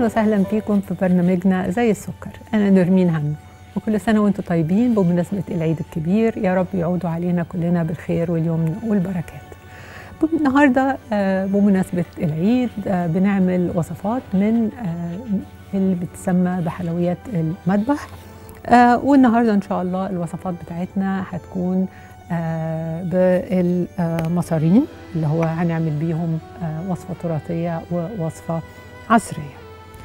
اهلا وسهلا فيكم في برنامجنا زي السكر انا نرمين هم وكل سنه وانتم طيبين بمناسبه العيد الكبير يا رب يعودوا علينا كلنا بالخير واليمن والبركات النهارده آه، بمناسبه العيد آه، بنعمل وصفات من آه، اللي بتسمى بحلويات المذبح آه، والنهارده ان شاء الله الوصفات بتاعتنا هتكون آه، بالمصارين اللي هو هنعمل بيهم آه، وصفه تراثيه ووصفه عصريه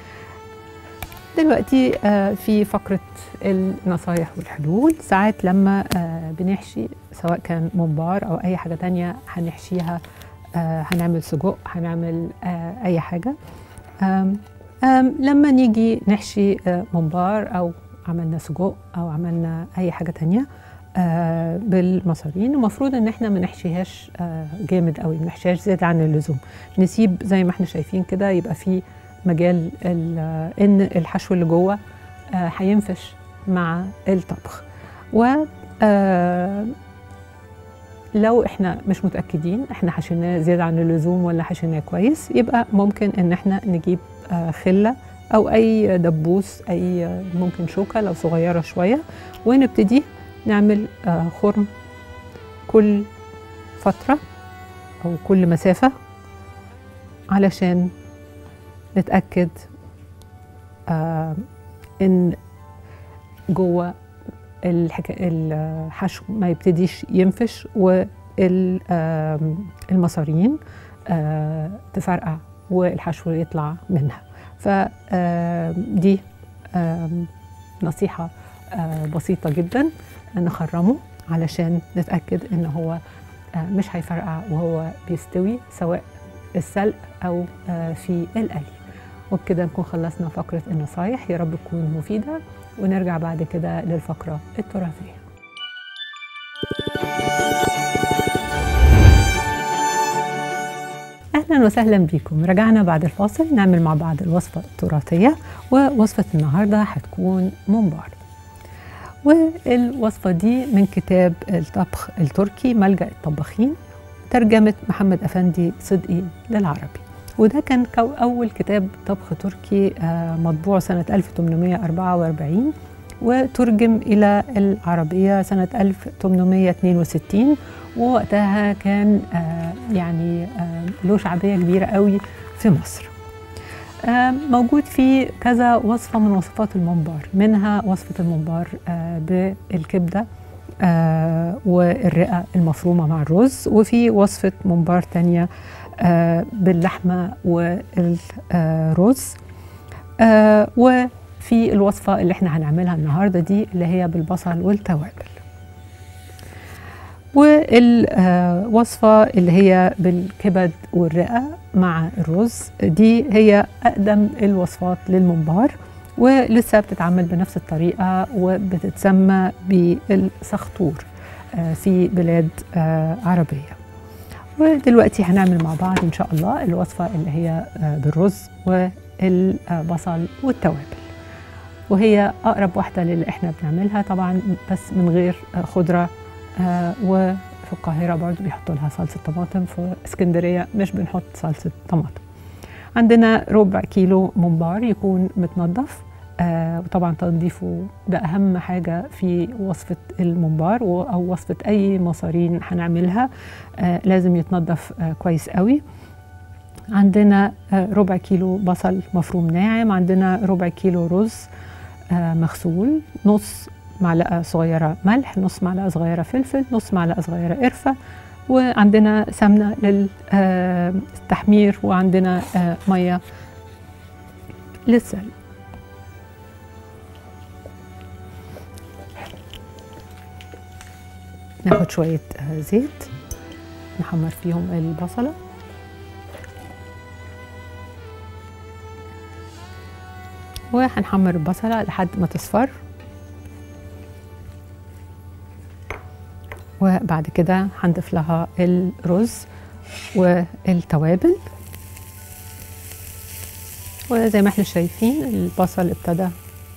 دلوقتي آه، في فقرة النصايح والحلول ساعات لما آه، بنحشي سواء كان ممبار أو أي حاجة تانية هنحشيها آه، هنعمل سجق هنعمل آه، أي حاجة آم، آم، لما نيجي نحشي آه، ممبار أو عملنا سجق أو عملنا أي حاجة تانية آه، بالمصارين المفروض ان احنا ما نحشيهاش آه، جامد قوي ما نحشيهاش زيادة عن اللزوم نسيب زي ما احنا شايفين كده يبقى فيه مجال ال- ان الحشو اللي جوه آه، هينفش مع الطبخ و آه، لو احنا مش متاكدين احنا حشيناه زياده عن اللزوم ولا حشيناه كويس يبقى ممكن ان احنا نجيب آه، خله او اي دبوس اي آه، ممكن شوكه لو صغيره شويه ونبتدي نعمل آه، خرم كل فتره او كل مسافه علشان نتأكد آه إن جوه الحكا... الحشو ما يبتديش ينفش والمصارين آه تفرقع والحشو يطلع منها فدي نصيحة آه بسيطة جدا نخرمه علشان نتأكد إن هو آه مش هيفرقع وهو بيستوي سواء السلق أو آه في القلي وبكده نكون خلصنا فقرة النصايح يا رب تكون مفيدة ونرجع بعد كده للفقرة التراثية أهلا وسهلا بكم رجعنا بعد الفاصل نعمل مع بعض الوصفة التراثية ووصفة النهاردة هتكون ممبار والوصفة دي من كتاب الطبخ التركي ملجأ الطباخين ترجمة محمد أفندي صدقي للعربي وده كان كو أول كتاب طبخ تركي آه، مطبوع سنة 1844 وترجم إلى العربية سنة 1862 ووقتها كان آه، يعني آه، له شعبية كبيرة قوي في مصر آه، موجود فيه كذا وصفة من وصفات الممبار منها وصفة الممبار آه، بالكبدة آه، والرئة المفرومة مع الرز وفي وصفة ممبار تانية آه، باللحمة والرز آه، وفي الوصفة اللي احنا هنعملها النهاردة دي اللي هي بالبصل والتوابل والوصفة اللي هي بالكبد والرئة مع الرز دي هي أقدم الوصفات للممبار ولسه بتتعمل بنفس الطريقة وبتتسمى بالسخطور آه، في بلاد آه، عربية ودلوقتي هنعمل مع بعض إن شاء الله الوصفة اللي هي آه، بالرز والبصل والتوابل وهي أقرب واحدة للي احنا بنعملها طبعا بس من غير آه، خضرة آه، وفي القاهرة برضو بيحطوا لها صلصة طماطم في اسكندرية مش بنحط صلصة طماطم عندنا ربع كيلو ممبار يكون متنضف آه وطبعا تنظيفه ده أهم حاجة في وصفة الممبار و- أو وصفة أي مصارين هنعملها آه لازم يتنضف آه كويس قوي عندنا آه ربع كيلو بصل مفروم ناعم عندنا ربع كيلو رز آه مغسول نص معلقة صغيرة ملح نص معلقة صغيرة فلفل نص معلقة صغيرة قرفة وعندنا سمنة للتحمير وعندنا آه مية للسلق ناخد شوية آه، زيت نحمر فيهم البصلة وهنحمر البصلة لحد ما تصفر وبعد كده هنضيف لها الرز والتوابل وزي ما احنا شايفين البصل ابتدى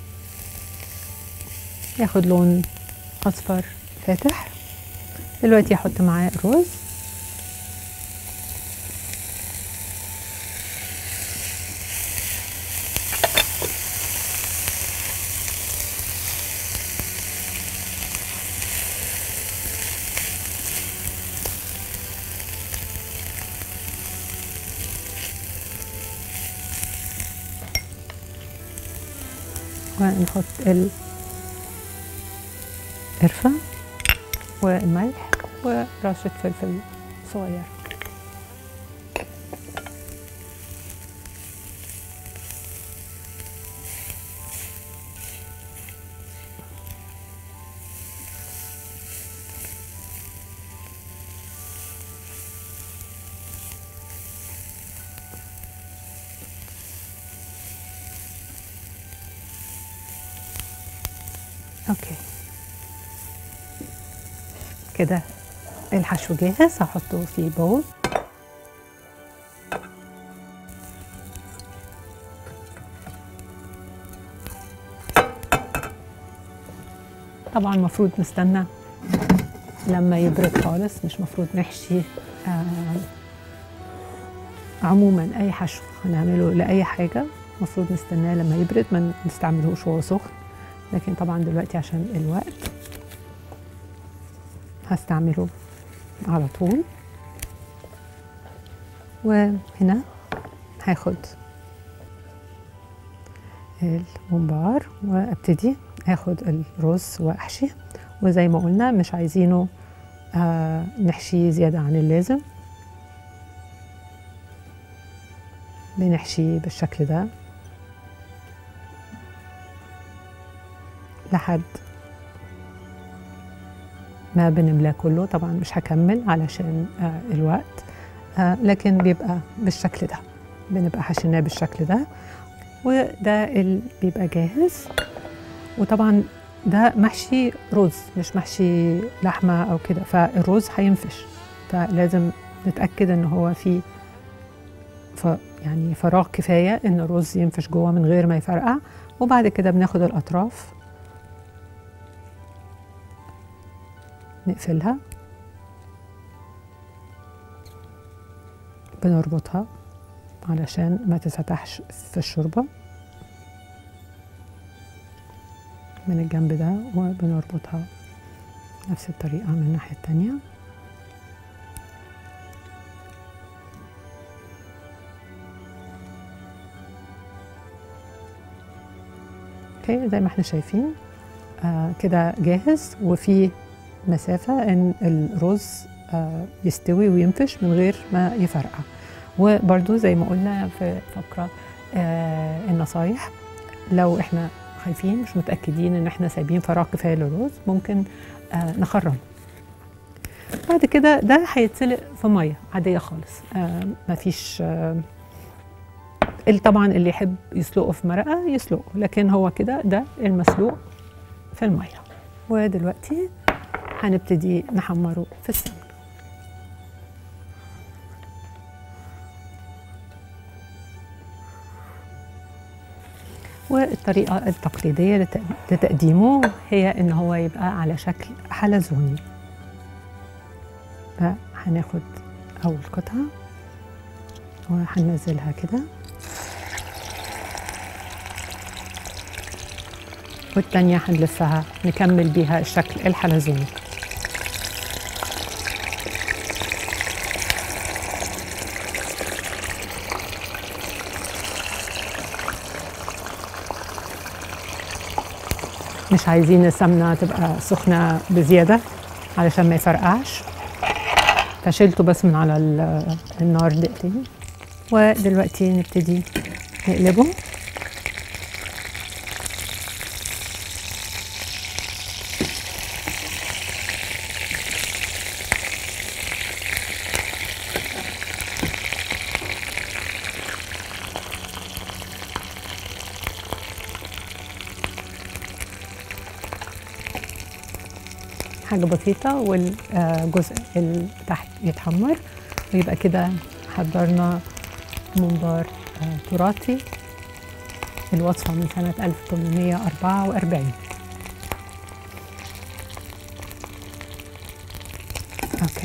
ياخد لون اصفر فاتح دلوقتي هحط معاه الرز ونحط القرفة والملح ورشة فلفل صغير اوكي كده الحشو جاهز هحطه في بول طبعا المفروض نستنى لما يبرد خالص مش مفروض نحشي آه عموما اي حشو هنعمله لاي حاجه المفروض نستناه لما يبرد ما نستعملهوش وهو سخن لكن طبعا دلوقتي عشان الوقت هستعمله على طول وهنا هاخد الممبار وابتدي اخد الرز واحشي وزي ما قلنا مش عايزينه آه نحشيه زيادة عن اللازم بنحشيه بالشكل ده لحد ما بنملاه كله طبعا مش هكمل علشان آه الوقت آه لكن بيبقى بالشكل ده بنبقى حشيناه بالشكل ده وده اللي بيبقى جاهز وطبعا ده محشي رز مش محشي لحمة أو كده فالرز هينفش فلازم نتأكد إن هو فيه ف يعني فراغ كفاية إن الرز ينفش جوه من غير ما يفرقع وبعد كده بناخد الأطراف نقفلها بنربطها علشان ما تتفتحش في الشوربة من الجنب ده وبنربطها نفس الطريقة من الناحية التانية اوكي زي ما احنا شايفين آه كده جاهز وفي مسافة ان الرز آه يستوي وينفش من غير ما يفرقع وبرده زي ما قلنا في فقرة آه النصايح لو احنا خايفين مش متأكدين ان احنا سايبين فراغ كفاية للرز ممكن آه نخرم بعد كده ده هيتسلق في مية عادية خالص آه مفيش آه طبعا اللي يحب يسلقه في مرقة يسلقه لكن هو كده ده المسلوق في المية ودلوقتي هنبتدي نحمره في السمن والطريقة التقليدية لتقديمه هي إن هو يبقى على شكل حلزوني فهناخد أول قطعة وهننزلها كده والتانية هنلفها نكمل بيها الشكل الحلزوني مش عايزين السمنة تبقى سخنة بزيادة علشان ما يفرقعش فشلته بس من على النار دقيقتين ودلوقتي نبتدي نقلبه حاجة بسيطة والجزء اللي تحت يتحمر ويبقى كده حضرنا ممبار تراثي الوصفة من سنة 1844 أوكي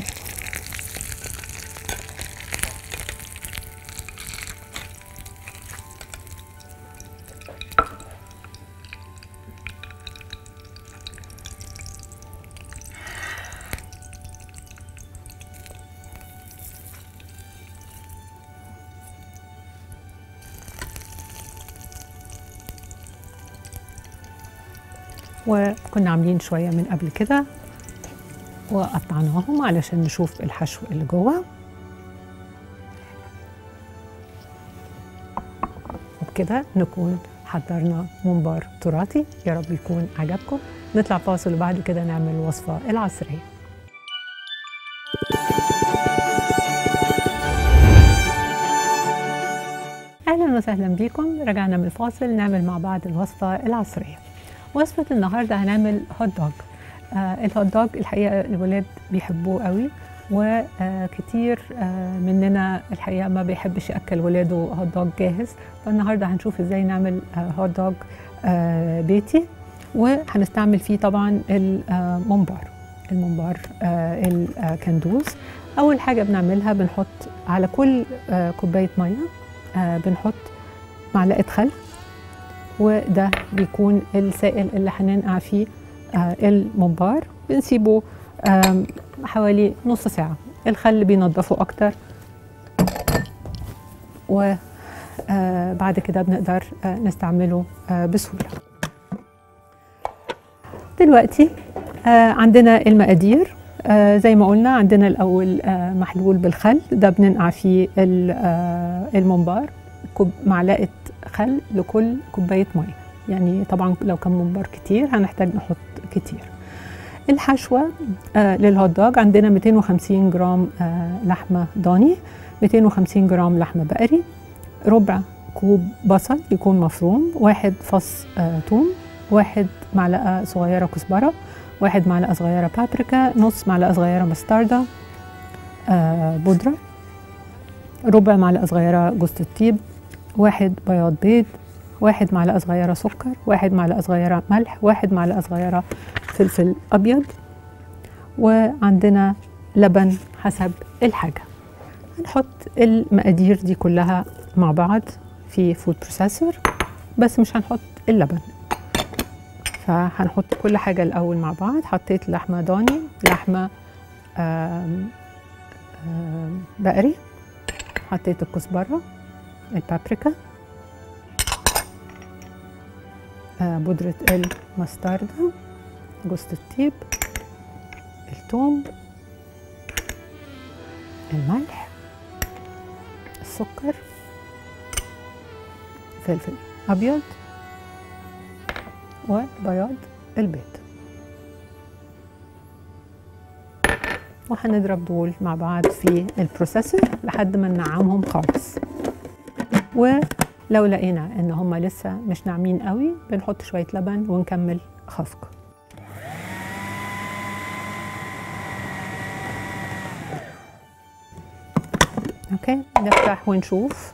وكنا عاملين شويه من قبل كده وقطعناهم علشان نشوف الحشو اللي جوه وبكده نكون حضرنا ممبار تراثي يا رب يكون عجبكم نطلع فاصل وبعد كده نعمل الوصفة العصرية أهلا وسهلا بكم رجعنا من الفاصل نعمل مع بعض الوصفة العصرية وصفة النهاردة هنعمل هوت دوج آه الهوت دوج الحقيقة الولاد بيحبوه قوي وكتير آه مننا الحقيقة ما بيحبش يأكل ولاده هوت دوج جاهز فالنهاردة هنشوف ازاي نعمل آه هوت دوج آه بيتي وهنستعمل فيه طبعا الممبار الممبار الكندوز أول حاجة بنعملها بنحط على كل كوباية مية بنحط معلقة خل وده بيكون السائل اللي هننقع فيه الممبار بنسيبه حوالي نص ساعة الخل بينضفه أكتر وبعد كده بنقدر نستعمله بسهولة دلوقتي عندنا المقادير زي ما قلنا عندنا الأول محلول بالخل ده بننقع فيه الممبار معلقة خل لكل كوباية مية يعني طبعا لو كان ممبار كتير هنحتاج نحط كتير الحشوة آه للهوت دوج عندنا 250 جرام آه لحمة ضاني 250 جرام لحمة بقري ربع كوب بصل يكون مفروم واحد فص آه توم واحد معلقة صغيرة كزبرة واحد معلقة صغيرة بابريكا نص معلقة صغيرة مستردة آه بودرة ربع معلقة صغيرة جوز الطيب واحد بياض بيض واحد معلقة صغيرة سكر واحد معلقة صغيرة ملح واحد معلقة صغيرة فلفل أبيض وعندنا لبن حسب الحاجة هنحط المقادير دي كلها مع بعض في فود بروسيسور بس مش هنحط اللبن فهنحط كل حاجة الأول مع بعض حطيت لحمة ضاني لحمة آم آم بقري حطيت الكزبرة البابريكا آه بودرة المستردة جوز الطيب الثوم الملح السكر فلفل أبيض وبياض البيض وهنضرب دول مع بعض في البروسيسور لحد ما ننعمهم خالص ولو لقينا ان هم لسه مش ناعمين قوي بنحط شويه لبن ونكمل خفق اوكي نفتح ونشوف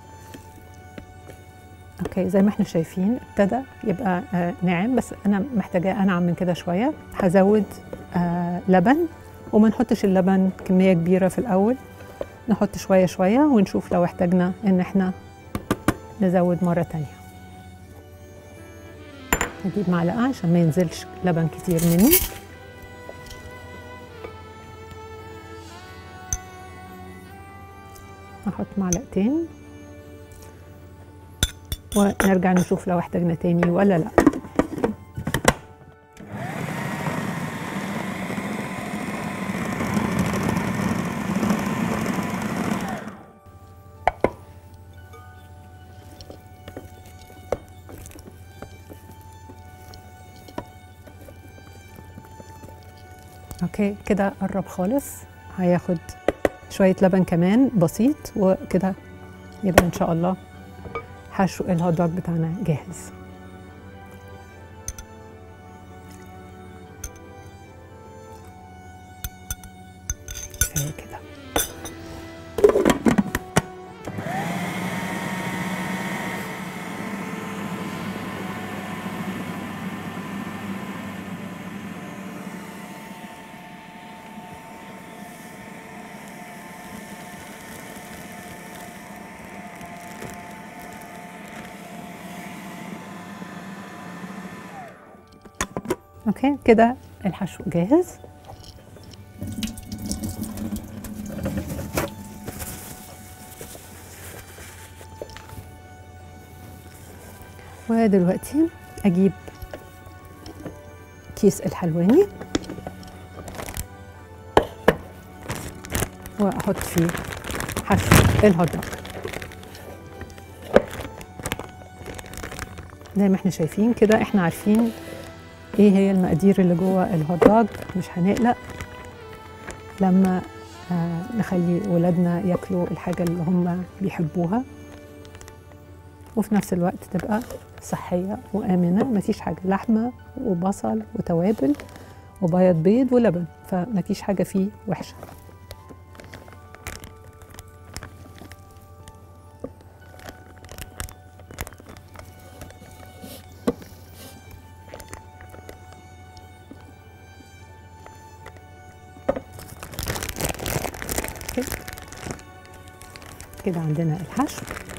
اوكي زي ما احنا شايفين ابتدى يبقى آه ناعم بس انا محتاجاه انعم من كده شويه هزود آه لبن وما نحطش اللبن كميه كبيره في الاول نحط شويه شويه ونشوف لو احتاجنا ان احنا نزود مره تانية نجيب معلقه عشان ما ينزلش لبن كتير مني نحط معلقتين ونرجع نشوف لو احتاجنا تاني ولا لا اوكي كده قرب خالص هياخد شويه لبن كمان بسيط وكده يبقى ان شاء الله حشو الهوت دوج بتاعنا جاهز زي كده اوكي كده الحشو جاهز ودلوقتي اجيب الكيس الحلواني واحط فيه حشو الهوت دوج زي ما احنا شايفين كده احنا عارفين ايه هي المقادير اللي جوه الهوت دوج مش هنقلق لما آه نخلي ولادنا ياكلوا الحاجة اللي هم بيحبوها وفي نفس الوقت تبقى صحية وآمنة مفيش حاجة لحمة وبصل وتوابل وبيض بيض ولبن فمفيش حاجة فيه وحشة كده كده عندنا الحشو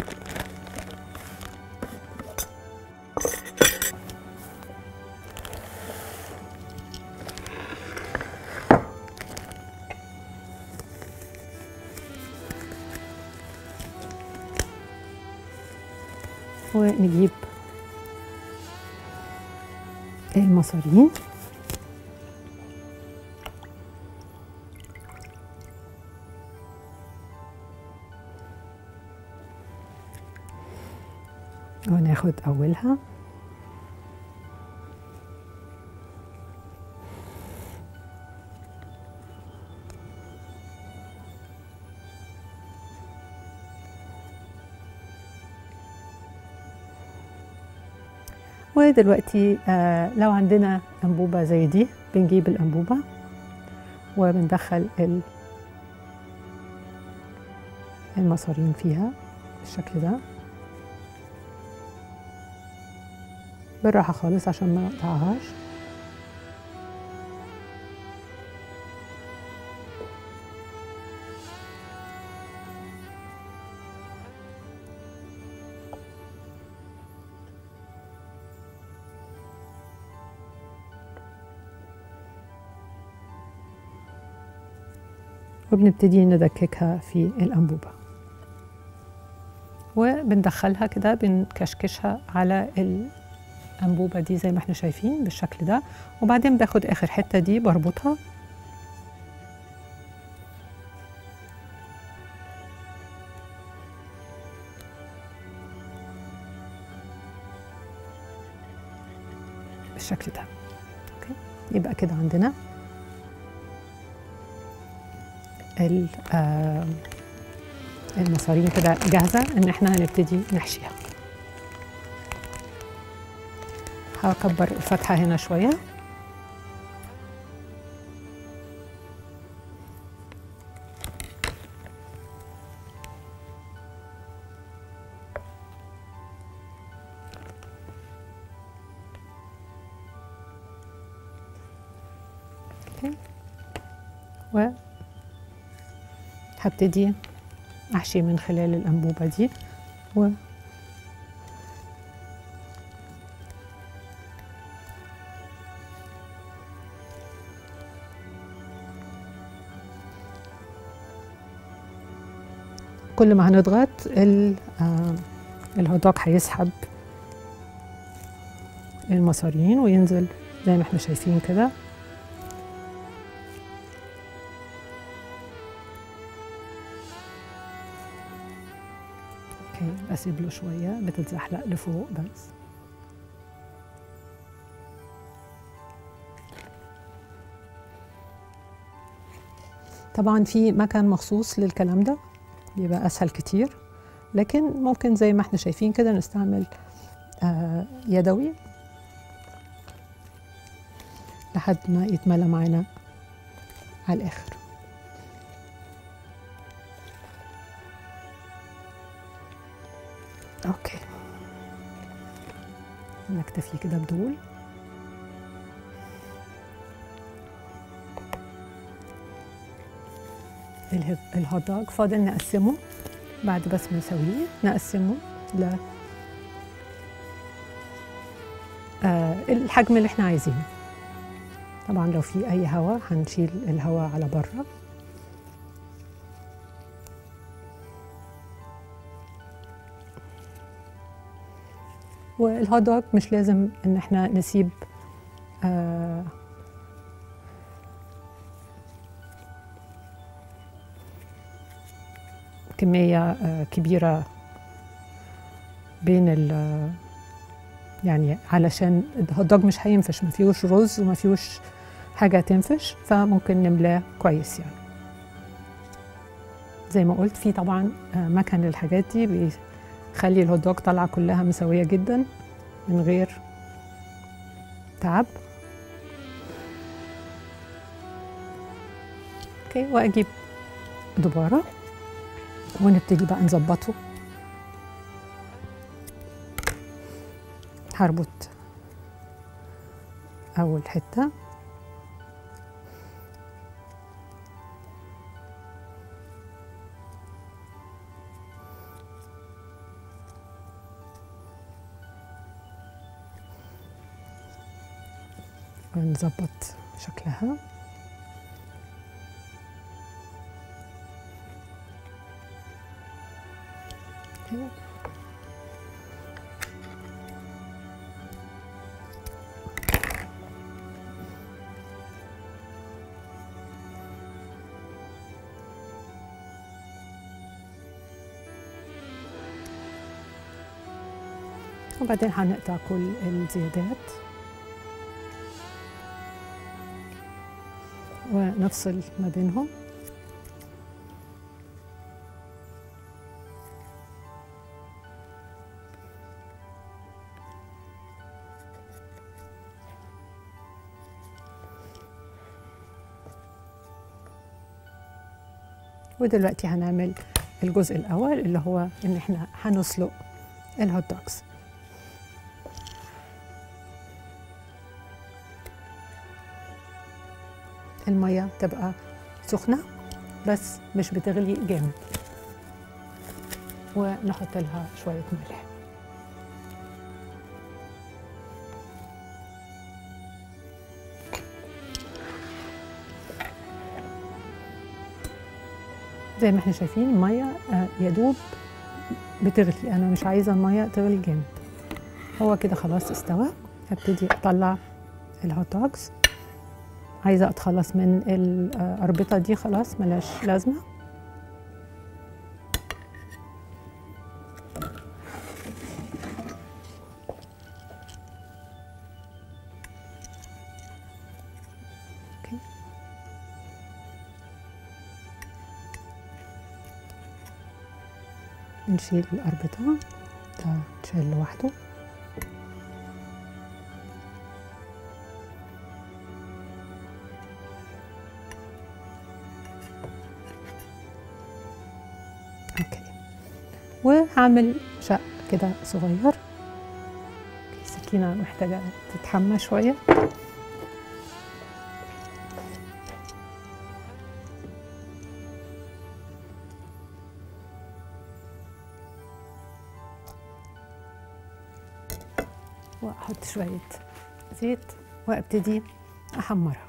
ونجيب المصارين وناخد أولها ودلوقتي آه لو عندنا أنبوبة زي دي بنجيب الأنبوبة وبندخل ال- المصارين فيها بالشكل ده بالراحة خالص عشان ما نقطعهاش وبنبتدي ندككها في الأنبوبة وبندخلها كده بنكشكشها على الأنبوبة دي زي ما احنا شايفين بالشكل ده وبعدين باخد آخر حتة دي بربطها بالشكل ده اوكي يبقى كده عندنا ال- آه، المصارين كده جاهزة ان احنا هنبتدي نحشيها هكبر الفتحة هنا شوية اوكي و هبتدي احشي من خلال الانبوبه دي و كل ما هنضغط ال- آه، الهوت دوج هيسحب المصارين وينزل زي ما احنا شايفين كده اوكي بسيب له شويه بتتزحلق لفوق بس طبعا في مكان مخصوص للكلام ده بيبقى اسهل كتير لكن ممكن زي ما احنا شايفين كده نستعمل آه يدوي لحد ما يتملى معانا على الاخر اوكي نكتفي كده بدول اله- الهوت دوج فاضل نقسمه بعد بس ما نسويه نقسمه ل آه الحجم اللي احنا عايزينه طبعا لو في اي هواء هنشيل الهواء على بره والهوت دوج مش لازم ان احنا نسيب آه كمية آه كبيرة بين ال يعني علشان الهوت دوج مش هينفش ما فيهوش رز وما فيهوش حاجة تنفش فممكن نملاه كويس يعني زي ما قلت في طبعا آه، مكن للحاجات دي بيخلي الهوت دوج طالعة كلها مسوية جدا من غير تعب اوكي واجيب دبارة ونبتدي بقى نظبطه هربط أول حتة ونظبط شكلها كده. وبعدين هنقطع كل الزيادات ونفصل ما بينهم ودلوقتي هنعمل الجزء الأول اللي هو إن إحنا هنسلق الهوت دوجز المية تبقى سخنة بس مش بتغلي جامد ونحط لها شوية ملح زي ما احنا شايفين المية آه، يا دوب بتغلي انا مش عايزة المية تغلي جامد هو كده خلاص استوى هبتدي اطلع الهوت دوجز عايزة اتخلص من الأربطة دي خلاص ملاش لازمة أوكي. نشيل الأربطة ده تشيل لوحده اوكي وهعمل شق كده صغير السكينة محتاجة تتحمى شوية واحط شوية زيت وابتدي احمرها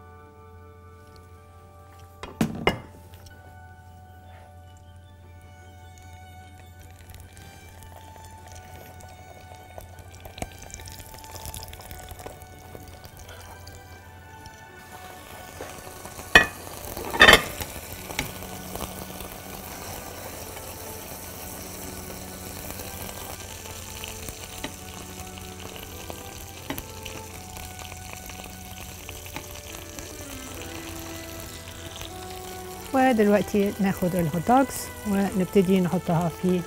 ودلوقتي ناخد الهوت دوجز ونبتدي نحطها في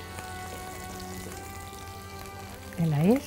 العيش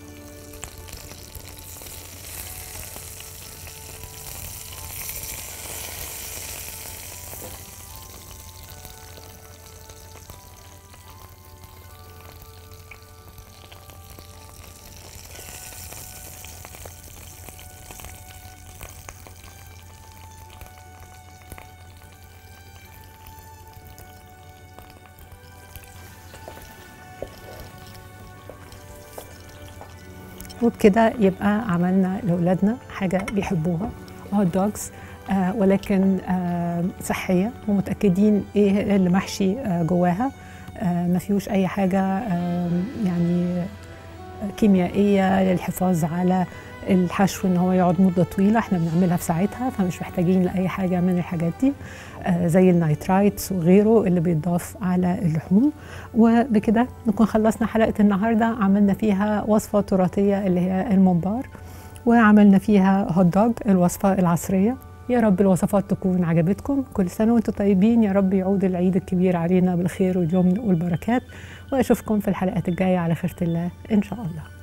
وبكده يبقى عملنا لاولادنا حاجه بيحبوها هوت دوجز آه ولكن آه صحيه ومتاكدين ايه اللي محشي آه جواها آه ما فيهوش اي حاجه آه يعني كيميائيه للحفاظ على الحشو ان هو يقعد مده طويله احنا بنعملها في ساعتها فمش محتاجين لاي حاجه من الحاجات دي آه زي النايترايتس وغيره اللي بيتضاف على اللحوم وبكده نكون خلصنا حلقه النهارده عملنا فيها وصفه تراثيه اللي هي الممبار وعملنا فيها هوت دوج الوصفه العصريه يا رب الوصفات تكون عجبتكم كل سنه وانتم طيبين يا رب يعود العيد الكبير علينا بالخير واليمن والبركات واشوفكم في الحلقات الجايه على خيره الله ان شاء الله